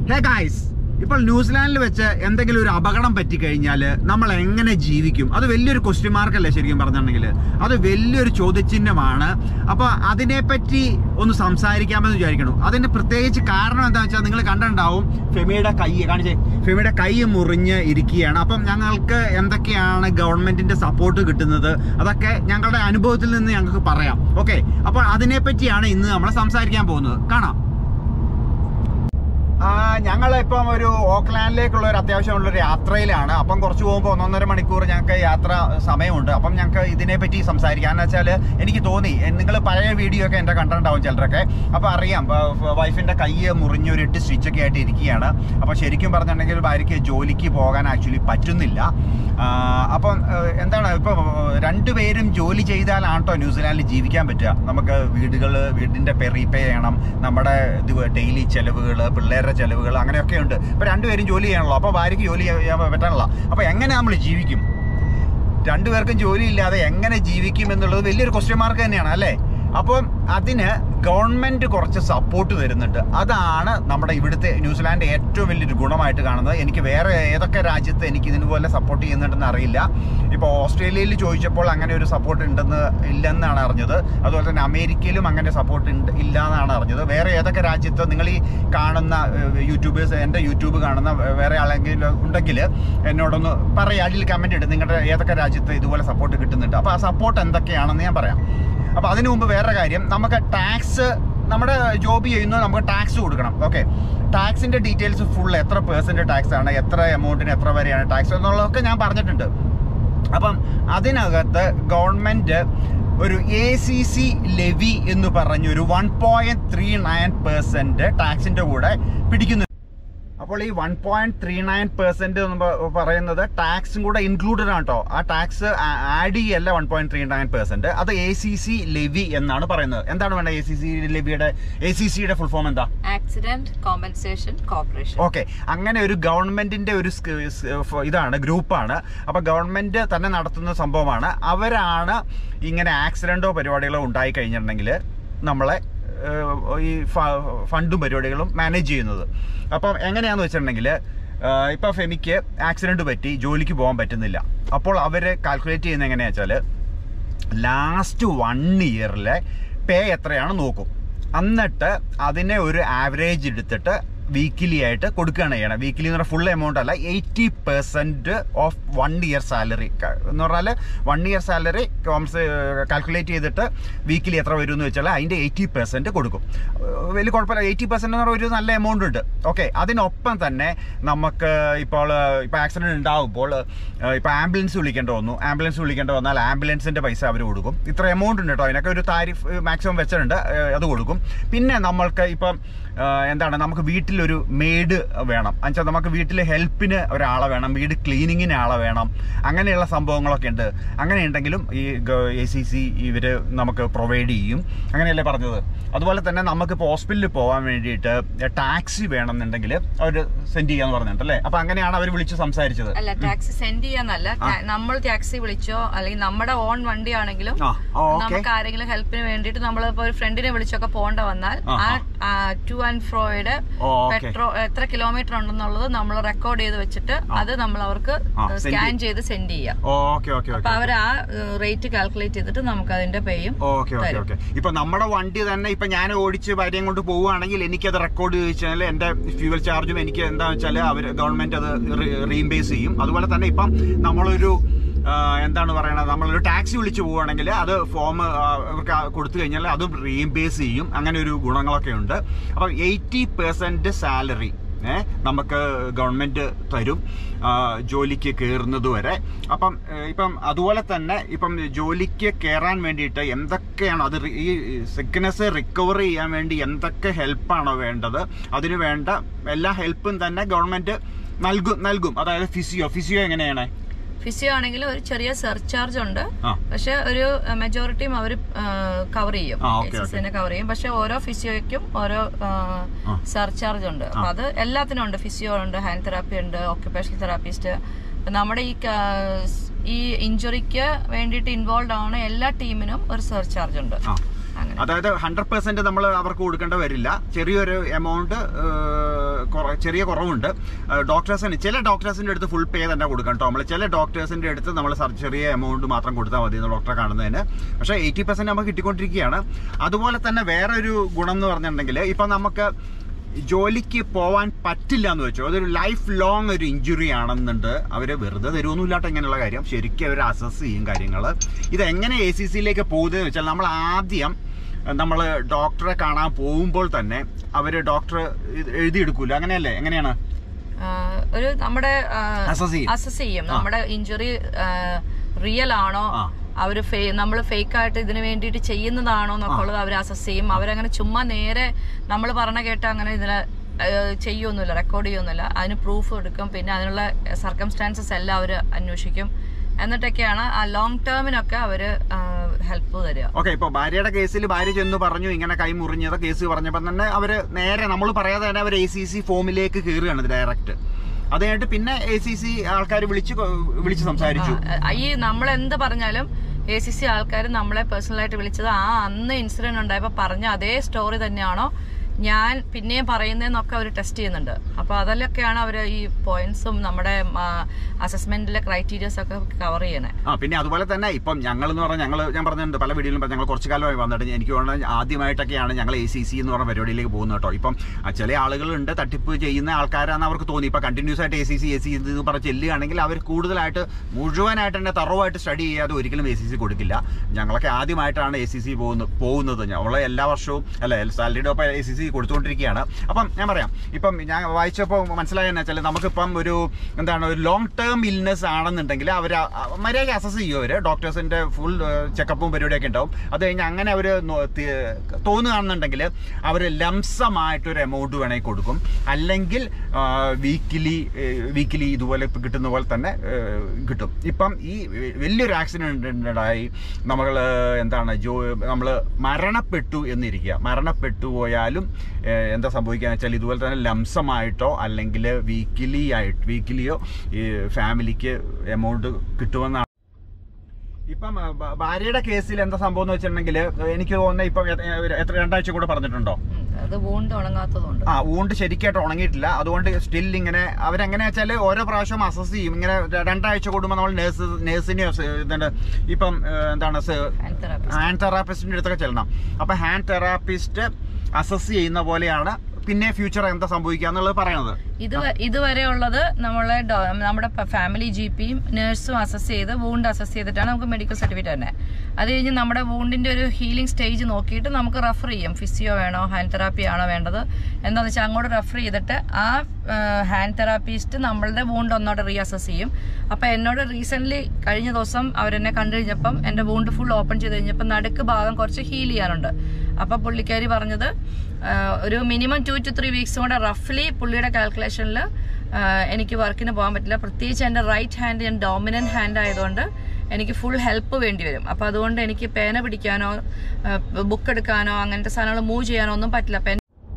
Hey guys ഇപ്പോൾ ന്യൂസിലാൻഡിൽ വെച്ച് എന്തെങ്കിലും ഒരു അപകടം പറ്റിക്കഴിഞ്ഞാൽ നമ്മൾ എങ്ങനെ ജീവിക്കും അത് വലിയൊരു ക്വസ്റ്റ്യൻ മാർക്കല്ലേ ശരിക്കും പറഞ്ഞിട്ടുണ്ടെങ്കിൽ അത് വലിയൊരു ചോദ്യചിഹ്നമാണ് അപ്പോൾ അതിനെപ്പറ്റി ഒന്ന് സംസാരിക്കാമെന്ന് വിചാരിക്കണം അതിന് പ്രത്യേകിച്ച് കാരണം എന്താ വെച്ചാൽ നിങ്ങൾ കണ്ടിട്ടുണ്ടാവും ഫെമിയുടെ കൈ കാണിച്ചേ ഫെമിയുടെ കൈ മുറിഞ്ഞ് ഇരിക്കുകയാണ് അപ്പം ഞങ്ങൾക്ക് എന്തൊക്കെയാണ് ഗവൺമെന്റിന്റെ സപ്പോർട്ട് കിട്ടുന്നത് അതൊക്കെ ഞങ്ങളുടെ അനുഭവത്തിൽ നിന്ന് ഞങ്ങൾക്ക് പറയാം ഓക്കെ അപ്പോൾ അതിനെപ്പറ്റിയാണ് ഇന്ന് നമ്മൾ സംസാരിക്കാൻ പോകുന്നത് കാണാം ഞങ്ങൾ ഇപ്പം ഒരു ഓക്ലാൻഡിലേക്കുള്ള ഒരു അത്യാവശ്യമുള്ള ഒരു യാത്രയിലാണ് അപ്പം കുറച്ച് പോകുമ്പോൾ ഒന്നൊന്നര മണിക്കൂർ ഞങ്ങൾക്ക് യാത്ര സമയമുണ്ട് അപ്പം ഞങ്ങൾക്ക് ഇതിനെപ്പറ്റി സംസാരിക്കാം എന്ന് വെച്ചാൽ എനിക്ക് തോന്നി നിങ്ങൾ പഴയ വീഡിയോ ഒക്കെ എൻ്റെ കണ്ടിട്ടുണ്ടാവും ചിലരൊക്കെ അപ്പോൾ അറിയാം വൈഫിൻ്റെ കൈ മുറിഞ്ഞ് ഒരു എട്ട് സ്റ്റിച്ചൊക്കെ ആയിട്ട് ഇരിക്കുകയാണ് അപ്പോൾ ശരിക്കും പറഞ്ഞിട്ടുണ്ടെങ്കിൽ ഭാര്യയ്ക്ക് ജോലിക്ക് പോകാൻ ആക്ച്വലി പറ്റുന്നില്ല ആ, അപ്പം ആ, എന്താണ് ഇപ്പോൾ രണ്ടുപേരും ജോലി ചെയ്താലാണ് കേട്ടോ ന്യൂസിലാൻഡിൽ ജീവിക്കാൻ പറ്റുക നമുക്ക് വീടുകൾ വീടിൻ്റെ പേ റീപേ ചെയ്യണം നമ്മുടെ ഇത് ഡെയിലി ചെലവുകൾ പിള്ളേരുടെ ചെലവുകൾ അങ്ങനെയൊക്കെ ഉണ്ട് ഇപ്പം രണ്ടുപേരും ജോലി ചെയ്യണല്ലോ അപ്പോൾ ഭാര്യയ്ക്ക് ജോലി ചെയ്യാൻ പറ്റണല്ലോ അപ്പോൾ എങ്ങനെ നമ്മൾ ജീവിക്കും രണ്ടുപേർക്കും ജോലി ഇല്ലാതെ എങ്ങനെ ജീവിക്കും എന്നുള്ളത് വലിയൊരു ക്വസ്റ്റ്യൻ മാർക്ക് തന്നെയാണ് അല്ലേ അപ്പം അതിന് ഗവൺമെന്റ് കുറച്ച് സപ്പോർട്ട് തരുന്നുണ്ട് അതാണ് നമ്മുടെ ഇവിടുത്തെ ന്യൂസിലാൻഡ് ഏറ്റവും വലിയൊരു ഗുണമായിട്ട് കാണുന്നത് എനിക്ക് വേറെ ഏതൊക്കെ രാജ്യത്ത് എനിക്ക് ഇതിനുപോലെ സപ്പോർട്ട് ചെയ്യുന്നുണ്ടെന്ന് അറിയില്ല ഇപ്പോൾ ഓസ്ട്രേലിയയിൽ ചോദിച്ചപ്പോൾ അങ്ങനെ ഒരു സപ്പോർട്ട് ഉണ്ടെന്ന് ഇല്ലെന്നാണ് അറിഞ്ഞത് അതുപോലെ തന്നെ അമേരിക്കയിലും അങ്ങനെ സപ്പോർട്ട് ഉണ്ട് ഇല്ല എന്നാണ് അറിഞ്ഞത് വേറെ ഏതൊക്കെ രാജ്യത്ത് നിങ്ങൾ ഈ കാണുന്ന യൂട്യൂബേഴ്സ് എൻ്റെ യൂട്യൂബ് കാണുന്ന വേറെ ആളെങ്കിലും ഉണ്ടെങ്കിൽ എന്നോടൊന്ന് പറയാം അതിൽ കമൻറ്റ് ഇടും നിങ്ങളുടെ ഏതൊക്കെ രാജ്യത്ത് ഇതുപോലെ സപ്പോർട്ട് കിട്ടുന്നുണ്ട് അപ്പോൾ ആ സപ്പോർട്ട് എന്തൊക്കെയാണെന്ന് ഞാൻ പറയാം അപ്പോൾ അതിനു മുമ്പ് വേറെ കാര്യം നമുക്ക് ടാക്സ് നമ്മുടെ ജോബ് ചെയ്യുന്നു നമുക്ക് ടാക്സ് കൊടുക്കണം ഓക്കെ ടാക്സിന്റെ ഡീറ്റെയിൽസ് ഫുൾ എത്ര പേഴ്സൻറ്റ് ടാക്സ് ആണ് എത്ര എമൗണ്ടിന് എത്ര വരെയാണ് ടാക്സ് എന്നുള്ളതൊക്കെ ഞാൻ പറഞ്ഞിട്ടുണ്ട് അപ്പം അതിനകത്ത് ഗവൺമെന്റ് ഒരു എ സി സി ലെവി എന്ന് പറഞ്ഞൊരു one point three nine percent ടാക്സിന്റെ കൂടെ പിടിക്കുന്നു അപ്പോൾ ഈ one point three nine percent എന്ന് പ- പറയുന്നത് ടാക്സും കൂടെ ഇൻക്ലൂഡഡ് ആണ് കേട്ടോ ആ ടാക്സ് ആഡ് ചെയ്യല്ല one point three nine percent അത് എ സി സി ലെവി എന്നാണ് പറയുന്നത് എന്താണ് വേണ്ടത് എ സി സി ലെവിയുടെ എ സി സിയുടെ ഫുൾ ഫോം എന്താ ആക്സിഡന്റ് കോമ്പൻസേഷൻ കോർപ്പറേഷൻ ഓക്കെ അങ്ങനെ ഒരു ഗവൺമെന്റിന്റെ ഒരു സ്ക- സ്- ഫ- ഇതാണ് ഗ്രൂപ്പാണ് അപ്പൊ ഗവൺമെന്റ് തന്നെ നടത്തുന്ന സംഭവമാണ് അവരാണ് ഇങ്ങനെ ആക്സിഡന്റോ പരിപാടികളോ ഉണ്ടായി കഴിഞ്ഞിട്ടുണ്ടെങ്കിൽ നമ്മളെ ഏഹ്, ഈ ഫ- ഫണ്ടും പരിപാടികളും മാനേജ് ചെയ്യുന്നത് അപ്പം എങ്ങനെയാന്ന് വെച്ചിട്ടുണ്ടെങ്കിൽ ഇപ്പൊ ഫെമിക്ക് ആക്സിഡന്റ് പറ്റി ജോലിക്ക് പോകാൻ പറ്റുന്നില്ല അപ്പോൾ അവർ കാൽക്കുലേറ്റ് ചെയ്യുന്നത് എങ്ങനെയാ വെച്ചാൽ ലാസ്റ്റ് വൺ ഇയറിലെ പേ എത്രയാണ് നോക്കും എന്നിട്ട് അതിനെ ഒരു ആവറേജ് എടുത്തിട്ട് വീക്കിലി ആയിട്ട് കൊടുക്കുകയാണ് ചെയ്യണം വീക്കിലി എന്ന് പറഞ്ഞാൽ ഫുൾ എമൗണ്ട് അല്ല eighty percent of one year salary എന്ന് പറഞ്ഞാൽ വൺ ഇയർ സാലറി കാൽക്കുലേറ്റ് ചെയ്തിട്ട് വീക്കിലി എത്ര വരും എന്ന് വെച്ചാൽ അതിൻ്റെ എയ്റ്റി പെർസെൻറ്റ് കൊടുക്കും ഏഹ് വലിയ കുഴപ്പമില്ല എയ്റ്റി പെർസെൻറ്റ് എന്ന് പറഞ്ഞാൽ ഒരു നല്ല എമൗണ്ട് ഉണ്ട് ഓക്കെ അതിനൊപ്പം തന്നെ നമുക്ക് ഇപ്പോൾ ഇപ്പോൾ ആക്സിഡൻറ്റ് ഉണ്ടാകുമ്പോൾ ഇപ്പോൾ ആംബുലൻസ് വിളിക്കേണ്ട വന്നു ആംബുലൻസ് വിളിക്കേണ്ട വന്നാൽ ആംബുലൻസിൻ്റെ പൈസ അവർ കൊടുക്കും ഇത്ര എമൗണ്ട് ഉണ്ട് കേട്ടോ അതിനൊക്കെ ഒരു താരിഫ് മാക്സിമം വെച്ചിട്ടുണ്ട് ഏഹ് അത് കൊടുക്കും പിന്നെ നമ്മൾക്ക് ഇപ്പം ഏഹ് എന്താണ് നമുക്ക് വീട്ടിലൊരു മെയ്ഡ് വേണം എന്നുവെച്ചാൽ നമുക്ക് വീട്ടിൽ ഹെൽപ്പിന് ഒരാളെ വേണം വീട് ക്ലീനിങ്ങിന് ആളെ വേണം അങ്ങനെയുള്ള സംഭവങ്ങളൊക്കെ ഉണ്ട് അങ്ങനെ ഉണ്ടെങ്കിലും ഈ എ സി സി ഇവർ നമുക്ക് പ്രൊവൈഡ് ചെയ്യും അങ്ങനെയല്ലേ പറഞ്ഞത് അതുപോലെ തന്നെ നമുക്ക് ഇപ്പോൾ ഹോസ്പിറ്റലിൽ പോകാൻ വേണ്ടിയിട്ട് ടാക്സി വേണമെന്നുണ്ടെങ്കിൽ അവർ സെൻഡ് ചെയ്യാന്ന് പറഞ്ഞിട്ടുണ്ട് അല്ലേ അപ്പം അങ്ങനെയാണ് അവർ വിളിച്ച് സംസാരിച്ചത് അല്ല ടാക്സി സെൻഡ് ചെയ്യാന്നല്ല ടാ- നമ്മൾ ടാക്സി വിളിച്ചോ അല്ലെങ്കിൽ നമ്മുടെ ഓൺ വണ്ടി ആണെങ്കിലും ആ ഓക്കെ നമുക്ക് ആരെങ്കിലും ഹെൽപ്പിന് വേണ്ടിയിട്ട് നമ്മൾ ഇപ്പൊ ഒരു ഫ്രണ്ടിനെ വിളിച്ചൊക്കെ പോകേണ്ട വന്നാൽ ആ, ആ ടു ആൻഡ് ഫ്രോയുടെ ഓ ഓക്കെ പെട്രോ എത്ര കിലോമീറ്റർ ഉണ്ടെന്നുള്ളത് നമ്മൾ റെക്കോർഡ് ചെയ്ത് വെച്ചിട്ട് അത് നമ്മൾ അവർക്ക് ആ, send സ്കാൻ ചെയ്ത് സെൻഡ് ചെയ്യാം ഓക്കെ ഓക്കെ അപ്പൊ ഓക്കെ അവർ ആ റേറ്റ് കാൽക്കുലേറ്റ് ചെയ്തിട്ട് നമുക്ക് അതിന്റെ പേയും ഓക്കെ ഓക്കെ ഓക്കെ ഇപ്പൊ നമ്മുടെ വണ്ടി തന്നെ ഇപ്പൊ ഞാൻ ഓടിച്ച് ഭാര്യയും കൊണ്ട് പോവുകയാണെങ്കിൽ എനിക്കത് റെക്കോർഡ് ചോദിച്ചാൽ എന്റെ ഫ്യൂവൽ ചാർജും എനിക്ക് എന്താണെന്ന് വെച്ചാൽ അവർ ഗവൺമെന്റ് അത് റീംബേസ് ചെയ്യും അതുപോലെ തന്നെ ഇപ്പം നമ്മളൊരു ആ, എന്താണ് പറയണത് നമ്മളൊരു ടാക്സി വിളിച്ച് പോവുകയാണെങ്കിൽ അത് ഫോം അവർക്ക് കൊടുത്തു കഴിഞ്ഞാൽ അതും റീംബേസ് ചെയ്യും അങ്ങനെ ഒരു ഗുണങ്ങളൊക്കെ ഉണ്ട് അപ്പം എയ്റ്റി പെർസെന്റ് സാലറി ഏ നമുക്ക് ഗവൺമെന്റ് തരും ആ, ജോലിക്ക് കയറുന്നത് വരെ അപ്പം ഏ, ഇപ്പം അതുപോലെ തന്നെ ഇപ്പം ജോലിക്ക് കയറാൻ വേണ്ടിയിട്ട് എന്തൊക്കെയാണോ അത് റി- ഈ സിക്നെസ് റിക്കവർ ചെയ്യാൻ വേണ്ടി എന്തൊക്കെ ഹെൽപ്പാണോ വേണ്ടത് അതിന് വേണ്ട എല്ലാ ഹെൽപ്പും തന്നെ ഗവൺമെന്റ് നൽകും നൽകും അതായത് ഫിസിയോ ഫിസിയോ എങ്ങനെയാണ് ഫിസിയോ ആണെങ്കിൽ ഒരു ചെറിയ സർചാർജ് ഉണ്ട് ആ പക്ഷെ ഒരു മെജോറിറ്റിയും അവർ കവർ ചെയ്യും ആ, okay, കേസസിനെ കവർ ചെയ്യും പക്ഷെ ഓരോ ഫിസിയോയ്ക്കും ഓരോ സർചാർജ് ഉണ്ട് അപ്പൊ അത് എല്ലാത്തിനും ഉണ്ട് ഫിസിയോ ഉണ്ട് ഹാൻഡ് തെറാപ്പി ഉണ്ട് ഓക്യുപേഷണൽ തെറാപ്പിസ്റ്റ് നമ്മുടെ ഈ ക- ഈ ഇഞ്ചുറിക്ക് വേണ്ടിയിട്ട് ഇൻവോൾവ് ആവുന്ന എല്ലാ ടീമിനും ഒരു സർചാർജ് ഉണ്ട് ആ അങ്ങനെ അതായത് ഹൺഡ്രഡ് പെർസെന്റ് നമ്മൾ അവർക്ക് കൊടുക്കേണ്ട വരില്ല ചെറിയൊരു എമൗണ്ട് ചെറിയ കുറവുണ്ട് ഡോക്ടേഴ്സിന് ചില ഡോക്ടേഴ്സിന്റെ അടുത്ത് ഫുൾ പേ തന്നെ കൊടുക്കണം കേട്ടോ നമ്മൾ ചില ഡോക്ടേഴ്സിന്റെ അടുത്ത് നമ്മൾ ചെറിയ എമൗണ്ട് മാത്രം കൊടുത്താൽ മതി ഡോക്ടറെ കാണുന്നതിന് പക്ഷേ എയ്റ്റി പെർസെന്റ് നമുക്ക് കിട്ടിക്കൊണ്ടിരിക്കുകയാണ് അതുപോലെ തന്നെ വേറൊരു ഗുണം എന്ന് പറഞ്ഞിട്ടുണ്ടെങ്കിൽ ഇപ്പം നമുക്ക് ജോലിക്ക് പോവാൻ പറ്റില്ല എന്ന് വെച്ചോ അതൊരു ലൈഫ് ലോങ് ഒരു ഇഞ്ചുറി ആണെന്നുണ്ട് അവർ വെറുതെ തരുമൊന്നുമില്ലാട്ടോ ഇങ്ങനെയുള്ള കാര്യം ശരിക്കും അവർ അസസ് ചെയ്യും കാര്യങ്ങൾ ഇത് എങ്ങനെ എ സി സിയിലേക്ക് പോകുന്നതെന്ന് വെച്ചാൽ നമ്മൾ ആദ്യം നമ്മൾ ഡോക്ടറെ കാണാൻ പോകുമ്പോൾ തന്നെ അവർ ഡോക്ടർ എഴുതിയെടുക്കൂല അങ്ങനെയല്ലേ എങ്ങനെയാണ് ആ, ഒരു നമ്മുടെ Assess ചെയ്യും. അസസ് ചെയ്യും നമ്മുടെ ഇഞ്ചുറി റിയൽ ആണോ ആ. അവര് നമ്മൾ ഫേക്ക് ആയിട്ട് ഇതിനു വേണ്ടിയിട്ട് ചെയ്യുന്നതാണോ എന്നൊക്കെ ഉള്ളത് അവർ അസസ് ചെയ്യും അവരങ്ങനെ ചുമ്മാ നേരെ നമ്മൾ പറഞ്ഞ കേട്ട് അങ്ങനെ ഇതിനെ ചെയ്യൊന്നുമില്ല റെക്കോർഡ് ചെയ്യൊന്നുമില്ല അതിന് പ്രൂഫ് എടുക്കും പിന്നെ അതിനുള്ള സർക്കംസ്റ്റാൻസസ് എല്ലാം അവർ അന്വേഷിക്കും എന്നിട്ടൊക്കെയാണ് ആ ലോങ് ടേമിനൊക്കെ അവര് ഹെൽപ്പ് തരിക ഓക്കെ ഇപ്പൊ ഭാര്യയുടെ കേസിൽ ഭാര്യ ചെന്ന് പറഞ്ഞു ഇങ്ങനെ കൈ മുറിഞ്ഞത് കേസ് പറഞ്ഞപ്പോൾ തന്നെ അവര് നേരെ നമ്മൾ പറയാതെ തന്നെ അവർ എ സി സി ഫോമിലേക്ക് കയറുകയാണ് ഡയറക്റ്റ് അത് കഴിഞ്ഞിട്ട് പിന്നെ എ സി സി ആൾക്കാർ വിളിച്ച് കൊ- വിളിച്ച് സംസാരിച്ചു ആ, ഈ നമ്മൾ എന്ത് പറഞ്ഞാലും എ സി സി ആൾക്കാർ നമ്മളെ പേഴ്സണലായിട്ട് വിളിച്ചത് ആ അന്ന് ഇൻസിഡന്റ് ഉണ്ടായപ്പോ പറഞ്ഞ അതേ സ്റ്റോറി തന്നെയാണോ ഞാൻ പിന്നെയും പറയുന്നതെന്നൊക്കെ അവർ ടെസ്റ്റ് ചെയ്യുന്നുണ്ട് അപ്പൊ അതിലൊക്കെയാണ് അവർ ഈ പോയിന്റ്സും നമ്മുടെ അസസ്മെന്റിലെ ക്രൈറ്റീരിയസ് ഒക്കെ കവർ ചെയ്യണേ ആ പിന്നെ അതുപോലെ തന്നെ ഇപ്പം ഞങ്ങൾ എന്ന് പറഞ്ഞാൽ ഞങ്ങൾ ഞാൻ പറഞ്ഞിട്ടുണ്ട് പല വീഡിയോയിലും പറഞ്ഞ ഞങ്ങൾ കുറച്ച് കാലമായി വന്നിട്ട് എനിക്ക് തോന്നുന്നത് ആദ്യമായിട്ടൊക്കെയാണ് ഞങ്ങൾ എ സി സി എന്ന് പറഞ്ഞ പരിപാടിയിലേക്ക് പോകുന്നത് കേട്ടോ ഇപ്പം ആ, ചില ആളുകളുണ്ട് തട്ടിപ്പ് ചെയ്യുന്ന ആൾക്കാരാണെന്ന് അവർക്ക് തോന്നി ഇപ്പം കണ്ടിന്യൂസ് ആയിട്ട് A C C A C ഇത് പറഞ്ഞ് ചെല്ലുകയാണെങ്കിൽ അവർ കൂടുതലായിട്ട് മുഴുവനായിട്ട് തന്നെ തറവായിട്ട് സ്റ്റഡി ചെയ്യാതെ ഒരിക്കലും എ സി സി കൊടുക്കില്ല ഞങ്ങളൊക്കെ ആദ്യമായിട്ടാണ് എ സി സി പോകുന്നത് പോകുന്നത് ഞങ്ങൾ എല്ലാ വർഷവും അല്ല സാലറിയുടെ ഒപ്പം എ സി സി കൊടുത്തുകൊണ്ടിരിക്കുകയാണ് അപ്പം ഞാൻ പറയാം ഇപ്പം ഞാൻ വായിച്ചപ്പോൾ മനസ്സിലായെന്ന് വെച്ചാൽ നമുക്കിപ്പം ഒരു എന്താണ് ഒരു ലോങ് ടേം ഇൽനെസ് ആണെന്നുണ്ടെങ്കിൽ അവർ മര്യാദ അസസ് ചെയ്യും അവർ ഡോക്ടേഴ്സിന്റെ ഫുൾ ചെക്കപ്പും പരിപാടിയൊക്കെ ഉണ്ടാവും അത് കഴിഞ്ഞ് അങ്ങനെ അവർ തോന്നുകയാണെന്നുണ്ടെങ്കിൽ അവർ ലംസമായിട്ടൊരു എമൗണ്ട് വേണമെങ്കിൽ കൊടുക്കും അല്ലെങ്കിൽ വീക്കിലി വീക്കിലി ഇതുപോലെ ഇപ്പം കിട്ടുന്ന പോലെ തന്നെ ഏഹ്, കിട്ടും ഇപ്പം ഈ വലിയൊരു ആക്സിഡന്റ് ഉണ്ടായി നമ്മൾ എന്താണ് ജോ നമ്മൾ മരണപ്പെട്ടു എന്നിരിക്കുക മരണപ്പെട്ടു പോയാലും ഏഹ്, എന്താ സംഭവിക്കുക വെച്ചാൽ ഇതുപോലെ തന്നെ ലംസമായിട്ടോ അല്ലെങ്കിൽ വീക്കിലി ആയിട്ട് വീക്കിലിയോ ഈ ഫാമിലിക്ക് എമൗണ്ട് കിട്ടുമെന്നാണ് ഇപ്പം ആ, ഭ- ഭാര്യയുടെ കേസിൽ എന്താ സംഭവം എന്ന് വെച്ചിട്ടുണ്ടെങ്കിൽ എനിക്ക് തോന്നുന്നത് ഇപ്പം എത്ര- എത്ര രണ്ടാഴ്ച കൂടെ പറഞ്ഞിട്ടുണ്ടോ ഉം, അത് വൂണ്ട് ഉണങ്ങാത്തതുകൊണ്ട് ആ ഊണ്ട് ശരിക്കായിട്ട് ഉണങ്ങിയിട്ടില്ല അതുകൊണ്ട് സ്റ്റിൽ ഇങ്ങനെ അവരെങ്ങനെ വെച്ചാൽ ഓരോ പ്രാവശ്യം അസസ് ചെയ്യും ഇങ്ങനെ ര- രണ്ടാഴ്ച കൂടുമ്പോൾ നമ്മൾ നേഴ്സ് നേഴ്സിനെയോ എന്താണ് ഇപ്പം ഏഹ്, എന്താണ് Hand therapist. ഹാൻഡ് തെറാപ്പിസ്റ്റിന്റെ അടുത്തൊക്കെ ചെല്ലണം അപ്പൊ ഹാൻഡ് തെറാപ്പിസ്റ്റ് അസസ് ചെയ്യുന്ന പോലെയാണ് പിന്നെ ഫ്യൂച്ചർ എന്താ സംഭവിക്കുക എന്നുള്ളത് പറയണത് ഇത് ഇതുവരെ ഉള്ളത് നമ്മളെ ഡോ- നമ്മുടെ ഫാമിലി ജി പിയും നഴ്സും അസസ് ചെയ്ത് വൂണ്ട് അസസ് ചെയ്തിട്ടാണ് നമുക്ക് മെഡിക്കൽ സർട്ടിഫിക്കറ്റ് തന്നെ അത് കഴിഞ്ഞ് നമ്മുടെ വൂണ്ടിന്റെ ഒരു ഹീലിംഗ് സ്റ്റേജ് നോക്കിയിട്ട് നമുക്ക് റെഫർ ചെയ്യും ഫിസിയോ വേണോ ഹാൻഡ് തെറാപ്പി ആണോ വേണ്ടത് എന്താണെന്ന് വെച്ചാൽ അങ്ങോട്ട് റെഫർ ചെയ്തിട്ട് ആ ഹാൻഡ് തെറാപ്പിസ്റ്റ് നമ്മളുടെ വൂണ്ട് ഒന്നോടെ റീ അസസ് ചെയ്യും അപ്പൊ എന്നോട് റീസെന്റ് കഴിഞ്ഞ ദിവസം അവരെന്നെ കണ്ടു കഴിഞ്ഞപ്പം എന്റെ വൂണ്ട് ഫുൾ ഓപ്പൺ ചെയ്ത് കഴിഞ്ഞപ്പോൾ നടുക്ക് ഭാഗം കുറച്ച് ഹീൽ ചെയ്യാനുണ്ട് അപ്പൊ പുള്ളിക്കാരി പറഞ്ഞത് ആ, ഒരു minimum two two three weeks കൂടെ റഫ്ലി പുള്ളിയുടെ കാൽക്കുലേഷനിൽ എനിക്ക് വർക്കിന് പോകാൻ പറ്റില്ല പ്രത്യേകിച്ച് എൻ്റെ റൈറ്റ് ഹാൻഡ് ഞാൻ ഡോമിനന്റ് ഹാൻഡ് ആയതുകൊണ്ട് എനിക്ക് ഫുൾ ഹെൽപ്പ് വേണ്ടി വരും അപ്പോൾ അതുകൊണ്ട് എനിക്ക് പേന പിടിക്കാനോ ബുക്ക് എടുക്കാനോ അങ്ങനത്തെ സാധനങ്ങൾ മൂവ് ചെയ്യാനോ ഒന്നും പറ്റില്ല അപ്പം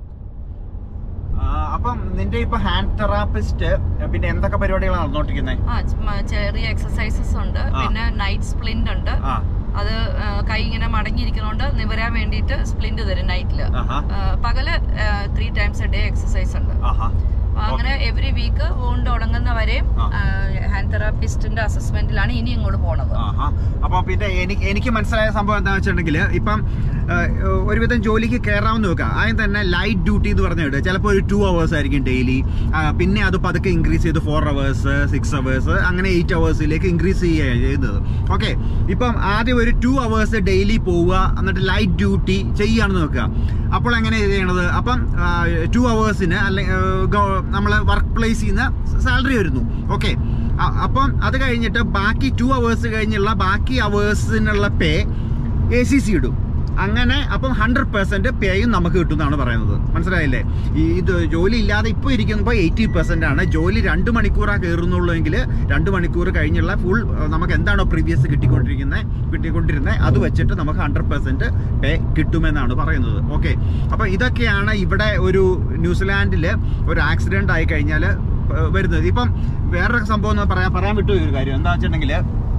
ആ, അപ്പം നിന്റെ ഇപ്പൊ ഹാൻഡ് തെറാപ്പിസ്റ്റ് പിന്നെ എന്തൊക്കെ പരിപാടികളാണ് നടന്നുകൊണ്ടിരിക്കുന്നത് ആ ച- ചെറിയ എക്സസൈസസ് ഉണ്ട് ആ. പിന്നെ നൈറ്റ് സ്പ്ലിന്റ് ഉണ്ട് ആ അത് ആ, കൈ ഇങ്ങനെ മടങ്ങിയിരിക്കുന്നതുകൊണ്ട് നിവരാൻ വേണ്ടിയിട്ട് സ്പ്ലിന്റ് തരും നൈറ്റില് ആഹാ പകല് three times a day exercise ഉണ്ട് ആഹാ അപ്പൊ അങ്ങനെ എവറി വീക്ക് വൂണ്ട് ഉണങ്ങുന്നവരെയും ആ. ഹാൻഡ് തെറാപ്പിസ്റ്റിന്റെ അസസ്മെന്റിലാണ് ഇനി ഇങ്ങോട്ട് പോണത് ആഹാ അപ്പൊ പിന്നെ എനിക്ക് എനിക്ക് മനസ്സിലായ സംഭവം എന്താ വെച്ചിട്ടുണ്ടെങ്കിൽ ഇപ്പം ആ, ഒരുവിധം ജോലിക്ക് കയറാമെന്ന് നോക്കാം ആദ്യം തന്നെ ലൈറ്റ് ഡ്യൂട്ടി എന്ന് പറഞ്ഞിട്ട് ചിലപ്പോൾ ഒരു ടു അവേഴ്സ് ആയിരിക്കും ഡെയിലി പിന്നെ അത് പതുക്കെ ഇൻക്രീസ് ചെയ്ത് ഫോർ അവേഴ്സ് സിക്സ് അവേഴ്സ് അങ്ങനെ എയ്റ്റ് അവേഴ്സിലേക്ക് ഇൻക്രീസ് ചെയ്യുകയാണ് ചെയ്യുന്നത് ഓക്കെ ഇപ്പം ആദ്യം ഒരു ടു അവേഴ്സ് ഡെയിലി പോവുക എന്നിട്ട് ലൈറ്റ് ഡ്യൂട്ടി ചെയ്യുകയാണെന്ന് നോക്കുക അപ്പോൾ എങ്ങനെ ചെയ്യണത് അപ്പം ടു അവേഴ്സിന് അല്ലെങ്കിൽ നമ്മൾ വർക്ക് പ്ലേസിൽ നിന്ന് സാലറി വരുന്നു ഓക്കെ അപ്പം അത് കഴിഞ്ഞിട്ട് ബാക്കി ടു അവേഴ്സ് കഴിഞ്ഞുള്ള ബാക്കി അവേഴ്സിനുള്ള പേ എ സി സി ഇടും അങ്ങനെ അപ്പം ഹൺഡ്രഡ് പെർസെന്റ് പേയും നമുക്ക് കിട്ടും എന്നാണ് പറയുന്നത് മനസ്സിലായില്ലേ ഈ ഇത് ജോലി ഇല്ലാതെ ഇപ്പോൾ ഇരിക്കുമ്പോൾ എയ്റ്റി പെർസെന്റ് ആണ് ജോലി രണ്ട് മണിക്കൂറാണ് കയറുന്നുള്ളൂ എങ്കിൽ രണ്ട് മണിക്കൂർ കഴിഞ്ഞുള്ള ഫുൾ നമുക്ക് എന്താണോ പ്രീവിയസ് കിട്ടിക്കൊണ്ടിരിക്കുന്നത് കിട്ടിക്കൊണ്ടിരുന്നത് അത് വെച്ചിട്ട് നമുക്ക് ഹൺഡ്രഡ് പെർസെന്റ് പേ കിട്ടുമെന്നാണ് പറയുന്നത് ഓക്കെ അപ്പോൾ ഇതൊക്കെയാണ് ഇവിടെ ഒരു ന്യൂസിലാൻഡിൽ ഒരു ആക്സിഡന്റ് ആയി കഴിഞ്ഞാൽ വരുന്നത് ഇപ്പം വേറൊരു സംഭവം എന്ന് പറയാൻ പറയാൻ വിട്ടു ഒരു കാര്യം എന്താ വെച്ചിട്ടുണ്ടെങ്കിൽ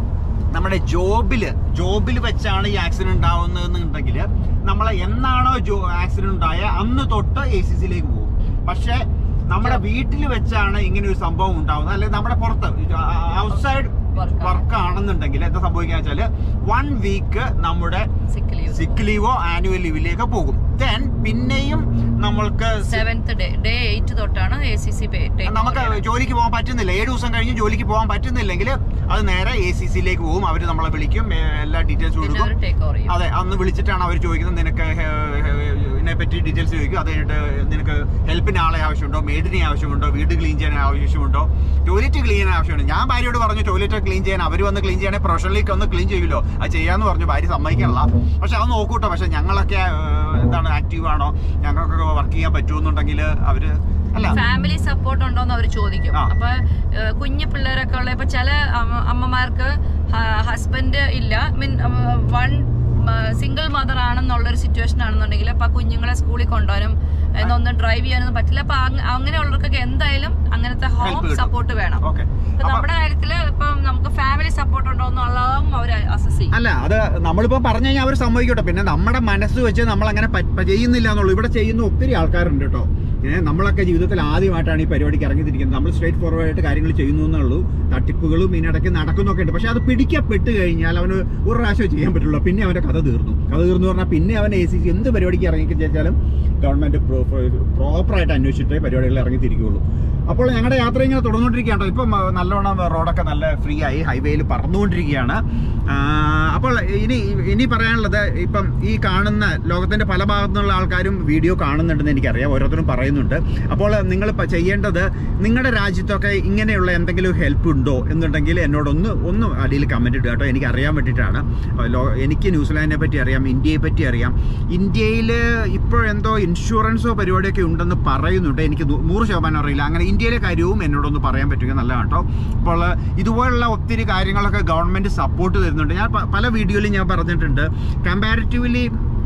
നമ്മുടെ ജോബില് ജോബിൽ വെച്ചാണ് ഈ ആക്സിഡന്റ് ഉണ്ടാവുന്നതെന്നുണ്ടെങ്കിൽ നമ്മൾ എന്നാണോ ജോ ആക്സിഡന്റ് ഉണ്ടായ അന്ന് തൊട്ട് എ സി സിയിലേക്ക് പോകും പക്ഷെ നമ്മുടെ വീട്ടിൽ വെച്ചാണ് ഇങ്ങനെ ഒരു സംഭവം ഉണ്ടാവുന്നത് അല്ലെങ്കിൽ നമ്മുടെ പുറത്ത് ഔട്ട്സൈഡ് Work ആണ്. വർക്ക് ആണെന്നുണ്ടെങ്കിൽ എന്താ സംഭവിക്കുക വെച്ചാല് വൺ വീക്ക് നമ്മുടെ സിക്ക് ലീവ് സിക്ക് ലീവോ ആനുവൽ ലീവിലേക്ക് പോകും ദെൻ പിന്നെയും നമ്മൾക്ക് സി- സെവൻത്ത് ഡേ ഡേ എയ്റ്റ് തൊട്ടാണ് എ സി സി നമുക്ക് ജോലിക്ക് പോകാൻ പറ്റുന്നില്ല ഏഴ് ദിവസം കഴിഞ്ഞ് ജോലിക്ക് പോകാൻ പറ്റുന്നില്ലെങ്കിൽ അത് നേരെ എ സി സിയിലേക്ക് പോകും അവർ നമ്മളെ വിളിക്കും ഏ, എല്ലാ ഡീറ്റെയിൽസ് കൊടുക്കും ടേക്ക് ഓവർ ചെയ്യും അതെ അന്ന് വിളിച്ചിട്ടാണ് അവർ ചോദിക്കുന്നത് നിനക്ക് ഹെ- ഹെ- ഇതിനെ പറ്റി ഡീറ്റെയിൽസ് ചോദിക്കും അത് കഴിഞ്ഞിട്ട് നിനക്ക് ഹെൽപ്പിന് ആളെ ആവശ്യമുണ്ടോ മെയ്ഡിനെ ആവശ്യമുണ്ടോ വീട് ക്ലീൻ ചെയ്യാൻ ആവശ്യമുണ്ടോ ടോയ്ലറ്റ് ക്ലീൻ ചെയ്യാൻ ആവശ്യമുണ്ട് ഞാൻ ഭാര്യയോട് പറഞ്ഞു ടോയ്ലറ്റ് ക്ലീൻ ചെയ്യാൻ അവർ വന്ന് ക്ലീൻ ചെയ്യാൻ പ്രൊഫഷണലിലേക്ക് ഒന്ന് ക്ലീൻ ചെയ്യുമല്ലോ അത് ചെയ്യാന്ന് പറഞ്ഞു ഭാര്യ സമ്മതിക്കണില്ല പക്ഷെ അത് നോക്കൂട്ടോ പക്ഷെ ഞങ്ങളൊക്കെ ഏഹ്, എന്താണ് ആക്റ്റീവ് ആണോ ഞങ്ങൾക്കൊക്കെ വർക്ക് ചെയ്യാൻ പറ്റുമെന്നുണ്ടെങ്കിൽ അവര് അല്ല ഫാമിലി സപ്പോർട്ട് ഉണ്ടോന്ന് അവർ ചോദിക്കും ആ. അപ്പൊ ഏഹ്, കുഞ്ഞു പിള്ളേരൊക്കെ ഉള്ള ഇപ്പൊ ചില അമ്മ- അമ്മമാർക്ക് ഹസ്ബൻഡ് ഇല്ല മീൻ വൺ സിംഗിൾ മദർ ആണെന്നുള്ളൊരു സിറ്റുവേഷൻ ആണെന്നുണ്ടെങ്കിൽ അപ്പൊ ആ കുഞ്ഞുങ്ങളെ സ്കൂളിൽ കൊണ്ടുപോകാനും എന്നൊന്നും ഡ്രൈവ് ചെയ്യാനൊന്നും പറ്റില്ല അപ്പൊ അങ്ങ- അങ്ങനെയുള്ളവർക്കൊക്കെ എന്തായാലും അങ്ങനത്തെ Help ഹോം കിട്ടും. സപ്പോർട്ട് വേണം ഓക്കെ ഇപ്പൊ നമ്മുടെ കാര്യത്തില് ഇപ്പം നമുക്ക് ഫാമിലി സപ്പോർട്ട് ഉണ്ടോ എന്നുള്ളതും അവർ അസസ് ചെയ്യും അല്ല അത് നമ്മളിപ്പോ പറഞ്ഞു കഴിഞ്ഞാൽ അവർ സമ്മതിക്കട്ടെ പിന്നെ നമ്മുടെ മനസ്സ് വെച്ച് നമ്മൾ അങ്ങനെ ചെയ്യുന്നില്ല എന്നുള്ളൂ ഇവിടെ ചെയ്യുന്ന ഒത്തിരി ആൾക്കാരുണ്ട് കേട്ടോ ഏഹ് നമ്മളൊക്കെ ജീവിതത്തിൽ ആദ്യമായിട്ടാണ് ഈ പരിപാടിക്ക് ഇറങ്ങിത്തിരിക്കുന്നത് നമ്മൾ സ്ട്രേറ്റ് ഫോർവേഡ് ആയിട്ട് കാര്യങ്ങൾ ചെയ്യുന്നു എന്നുള്ളൂ തട്ടിപ്പുകളും ഇതിനിടയ്ക്ക് നടക്കുന്നൊക്കെ ഉണ്ട് പക്ഷെ അത് പിടിക്കപ്പെട്ട് കഴിഞ്ഞാൽ അവന് ഒരു പ്രാവശ്യം ചെയ്യാൻ പറ്റുള്ളൂ പിന്നെ അവന്റെ കഥ തീർന്നു കഥ തീർന്നു പറഞ്ഞാൽ പിന്നെ അവൻ എ സി സി എന്ത് പരിപാടിക്ക് ഇറങ്ങി ചേച്ചാലും ഗവൺമെന്റ് പ്രോപ്പറായിട്ട് അന്വേഷിച്ചിട്ടേ പരിപാടികളിൽ ഇറങ്ങി തിരിക്കുകയുള്ളൂ അപ്പോൾ ഞങ്ങളുടെ യാത്ര ഇങ്ങനെ തുടർന്നുകൊണ്ടിരിക്കുകയാണ് കേട്ടോ. ഇപ്പം ആ, നല്ലോണം റോഡൊക്കെ നല്ല ഫ്രീ ആയി ഹൈവേയിൽ പറന്നുകൊണ്ടിരിക്കുകയാണ് ആ, അപ്പോൾ ഇനി ഇനി പറയാനുള്ളത് ഇപ്പം ഈ കാണുന്ന ലോകത്തിന്റെ പല ഭാഗത്തു നിന്നുള്ള ആൾക്കാരും വീഡിയോ കാണുന്നുണ്ടെന്ന് എനിക്കറിയാം ഓരോരുത്തരും പറയുന്നുണ്ട് അപ്പോൾ നിങ്ങൾ ഇപ്പം ചെയ്യേണ്ടത് നിങ്ങളുടെ രാജ്യത്തൊക്കെ ഇങ്ങനെയുള്ള എന്തെങ്കിലും ഹെൽപ്പ് ഉണ്ടോ എന്നുണ്ടെങ്കിൽ എന്നോടൊന്ന് ഒന്ന് അടിയിൽ കമൻറ്റ് ഇടുക കേട്ടോ എനിക്ക് അറിയാൻ വേണ്ടിയിട്ടാണ് ലോ- എനിക്ക് ന്യൂസിലാൻഡിനെ പറ്റി അറിയാം ഇന്ത്യയെ പറ്റി അറിയാം ഇന്ത്യയിൽ ഇപ്പോഴെന്തോ ഇൻഷുറൻസോ പരിപാടിയൊക്കെ ഉണ്ടെന്ന് പറയുന്നുണ്ട് എനിക്ക് നൂ- നൂറ് ശതമാനം അറിയില്ല അങ്ങനെ ഇന്ത്യയിലെ കാര്യവും എന്നോടൊന്ന് പറയാൻ പറ്റുമെങ്കിൽ നല്ലതാണ് കേട്ടോ അപ്പോൾ ഇതുപോലുള്ള ഒത്തിരി കാര്യങ്ങളൊക്കെ ഗവൺമെൻറ് സപ്പോർട്ട് തരുന്നുണ്ട് ഞാൻ പ- പല വീഡിയോയിലും ഞാൻ പറഞ്ഞിട്ടുണ്ട് കമ്പാരിറ്റീവ്ലി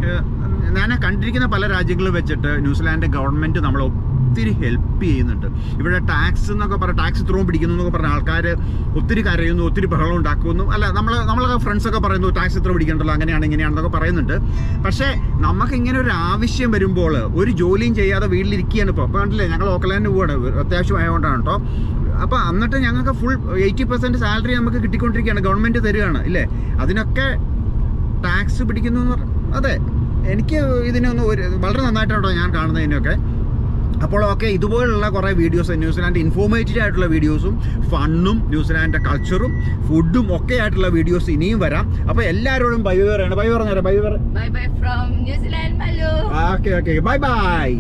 ഞാൻ കണ്ടിരിക്കുന്ന പല രാജ്യങ്ങളിൽ വെച്ചിട്ട് ന്യൂസിലാൻഡ് ഗവൺമെൻറ് നമ്മളെ ഒത്തിരി ഹെൽപ്പ് ചെയ്യുന്നുണ്ട് ഇവിടെ ടാക്സ് എന്നൊക്കെ പറഞ്ഞ ടാക്സ് ഇത്രയും പിടിക്കുന്നു എന്നൊക്കെ പറഞ്ഞ ആൾക്കാർ ഒത്തിരി കരയുന്നു ഒത്തിരി ബഹളം ഉണ്ടാക്കുന്നു അല്ല നമ്മൾ നമ്മളൊക്കെ ഫ്രണ്ട്സൊക്കെ പറയുന്നു ടാക്സ് ഇത്ര പിടിക്കണ്ടല്ലോ അങ്ങനെയാണ് ഇങ്ങനെയാണെന്നൊക്കെ പറയുന്നുണ്ട് പക്ഷേ നമുക്ക് ഇങ്ങനെ ഒരു ആവശ്യം വരുമ്പോൾ ഒരു ജോലിയും ചെയ്യാതെ വീട്ടിലിരിക്കുകയാണ് ഇപ്പോൾ അപ്പോൾ കണ്ടില്ലേ ഞങ്ങൾ ഓക്കലാൻഡ് പോവാണ് അത്യാവശ്യമായതുകൊണ്ടാണ് കേട്ടോ അപ്പോൾ എന്നിട്ട് ഞങ്ങൾക്ക് ഫുൾ എയ്റ്റി പെർസെൻറ്റ് സാലറി നമുക്ക് കിട്ടിക്കൊണ്ടിരിക്കുകയാണ് ഗവൺമെൻറ് തരികയാണ് ഇല്ലേ അതിനൊക്കെ ടാക്സ് പിടിക്കുന്നു എന്ന് പറ അതെ എനിക്ക് ഇതിനൊന്നും ഒരു വളരെ നന്നായിട്ടാണോ ഞാൻ കാണുന്നതിനൊക്കെ അപ്പോൾ ഓക്കെ ഇതുപോലുള്ള കുറേ വീഡിയോസ് ന്യൂസിലാൻഡ് ഇൻഫോർമേറ്റീവ് ആയിട്ടുള്ള വീഡിയോസും ഫണ്ണും ന്യൂസിലാൻഡിൻ്റെ കൾച്ചറും ഫുഡും ഒക്കെ ആയിട്ടുള്ള വീഡിയോസ് ഇനിയും വരാം അപ്പോൾ എല്ലാവരോടും ബൈ പറയാണ് ബൈ പറഞ്ഞേരാ ബൈ പറ bye bye from New Zealand Mallu okay okay bye by